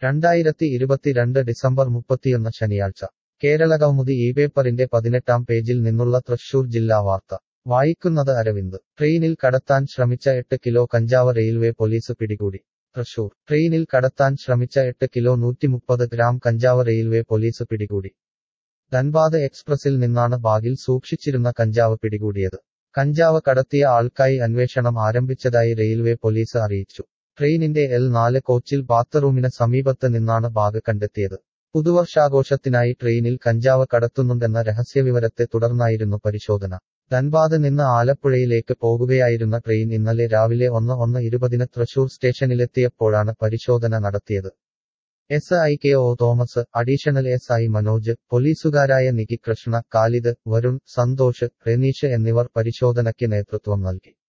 രണ്ടായിരത്തി ഇരുപത്തിരണ്ട് ഡിസംബർ മുപ്പത്തിയൊന്ന് ശനിയാഴ്ച കേരളകൗമുദി ഈ പേപ്പറിന്റെ പതിനെട്ടാം പേജിൽ നിന്നുള്ള തൃശൂർ ജില്ലാ വാർത്ത വായിക്കുന്നത് അരവിന്ദ് ട്രെയിനിൽ കടത്താൻ ശ്രമിച്ച എട്ട് കിലോ കഞ്ചാവ് റെയിൽവേ പോലീസ് പിടികൂടി തൃശൂർ ട്രെയിനിൽ കടത്താൻ ശ്രമിച്ച എട്ട് കിലോ നൂറ്റിമുപ്പത് ഗ്രാം കഞ്ചാവ് റെയിൽവേ പോലീസ് പിടികൂടി ധൻബാദ് എക്സ്പ്രസിൽ നിന്നാണ് ബാഗിൽ സൂക്ഷിച്ചിരുന്ന കഞ്ചാവ് പിടികൂടിയത് കഞ്ചാവ് കടത്തിയ ആൾക്കായി അന്വേഷണം ആരംഭിച്ചതായി റെയിൽവേ പോലീസ് അറിയിച്ചു ട്രെയിനിന്റെ എൽ നാല് കോച്ചിൽ ബാത്റൂമിന് സമീപത്ത് നിന്നാണ് ബാഗ് കണ്ടെത്തിയത് പുതുവർഷാഘോഷത്തിനായി ട്രെയിനിൽ കഞ്ചാവ് കടത്തുന്നുണ്ടെന്ന രഹസ്യവിവരത്തെ തുടർന്നായിരുന്നു പരിശോധന ധൻബാദ് നിന്ന് ആലപ്പുഴയിലേക്ക് പോകുകയായിരുന്ന ട്രെയിൻ ഇന്നലെ രാവിലെ ഒന്ന് ഒന്ന് ഇരുപതിന് തൃശൂർ സ്റ്റേഷനിലെത്തിയപ്പോഴാണ് പരിശോധന നടത്തിയത് S I K O Thomas additional S I Manoj പോലീസുകാരായ നികി കൃഷ്ണ കാലിദ് വരുൺ സന്തോഷ് റെനീഷ് എന്നിവർ പരിശോധനയ്ക്ക് നേതൃത്വം നൽകി